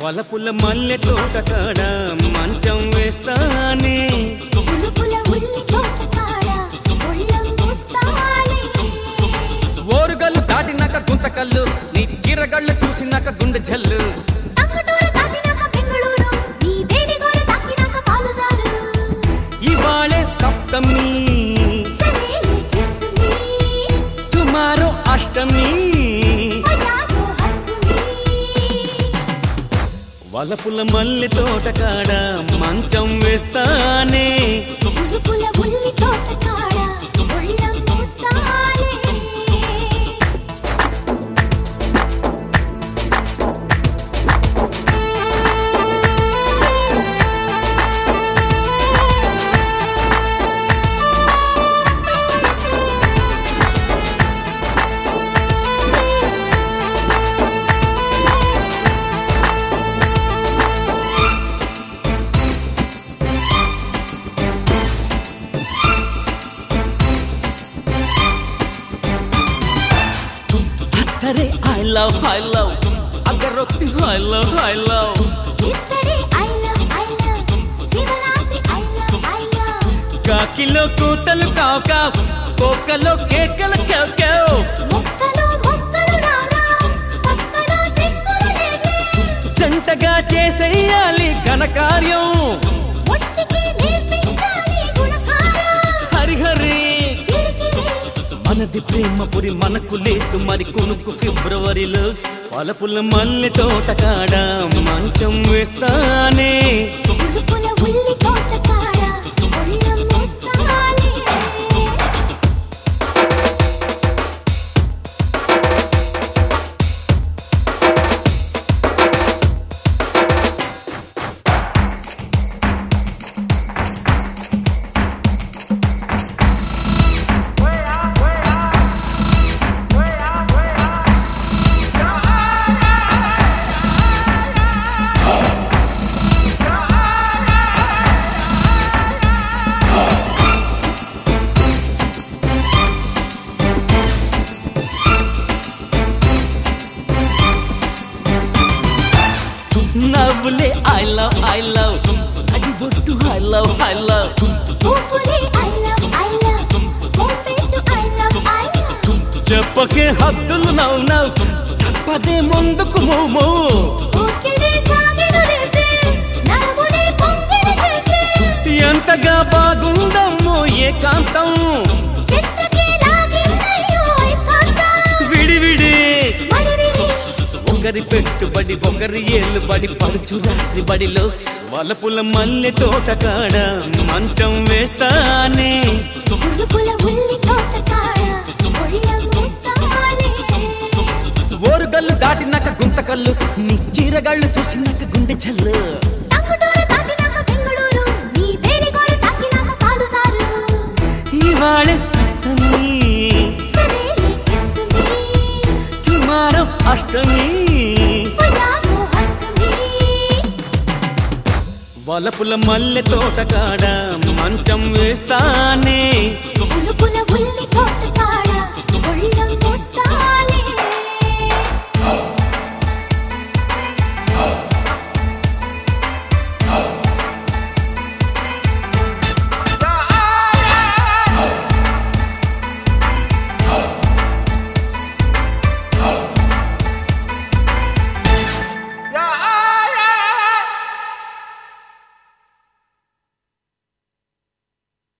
వలపుల మల్లె తోట కాడ మంచం వేస్తానే పులుపుల ఉల్లి తోట కాడ ఒళ్ళం మూస్తాలే ఓరుగల్లు దాటినాక గుంతకల్లు నీ చీరగళ్ళు చూసినాక గుండె జల్లు టంగుటూరు దాటినాక బెంగళూరు నీ వేడిగోరు తాకినాక కాలు సారు ఇవాళే సప్తమి సరేలే కిస్ మీ టుమారో అష్టమి మయాలో హత్తు మీ వలపుల మల్లె తోట కాడ మంచం వేస్తానే పులుపుల ఉల్లి తోట కాడ ఒళ్ళం మూస్తాలే అత్తరే ఐ లవ్ ఐ లవ్ అగరొత్తి ఐ లవ్ ఐ లవ్ ఇద్దరే I love I love Shivaratri I love I love కాకిలో కూతలు కావు కావు కోకలో కేకలు కేవ్ కేవ్ మొక్కలు మొక్కలు రారా పక్కలో సిక్కులు లేవే జంటగా చేసేయాలి ఘనకార్యం ఒట్టికి నేర్పించాలి గుణకారం హరిహరి కిరికిరి మనది ప్రేమ పురి మనకు లేదు మరి కొనుక్కు ఫిబ్రవరిలో పలపుల మల్లె తోట కాడ మంచం వేస్తానే పులుపుల ఉల్లి తోట కాడ ఒళ్ళం మోస్తాలే నవ్వులే ఐ లవ్ ఐ లవ్ అది బొట్టు ఐ లవ్ ఐ లవ్ పువ్వులే ఐ లవ్ ఐ లవ్ మోపెట్టు ఐ లవ్ ఐ లవ్ చెప్పకే హద్దులు నవ్వు నవ్వు తప్పదే ముందుకు మోమో ఊకిడే సాగెను రేపే నరమునే పొంగిన చేసే ఎంతగా బాగుందమ్మో ఏకాంతం చెట్టుకి లాగిందయ్యో అయస్కాంతం విడివిడి మరివిడి ఒకరి పెట్టుబడి ఒకరి ఏళ్ళు బడి పడుచు రాత్రి బడిలో వలపుల మల్లె తోట కాడ మంచం వేస్తానే పులుపుల ఉల్లి తోట కాడ ఒళ్ళం మోస్తాలే ఓరుగల్లు దాటినాక గుంతకల్లు నీ చీరగాళ్ళు చూసినాక గుండె చల్లు టంగుటూరు దాటినాక బెంగళూరు నీ వేడిగోరు తాకినాక కాలు సారు ఇవాళ సప్తమి సరేలే కిస్ మీ టుమారో అష్టమి మయాలో హత్తు మీ వలపుల మల్లె తోట కాడ మంచం వేస్తానే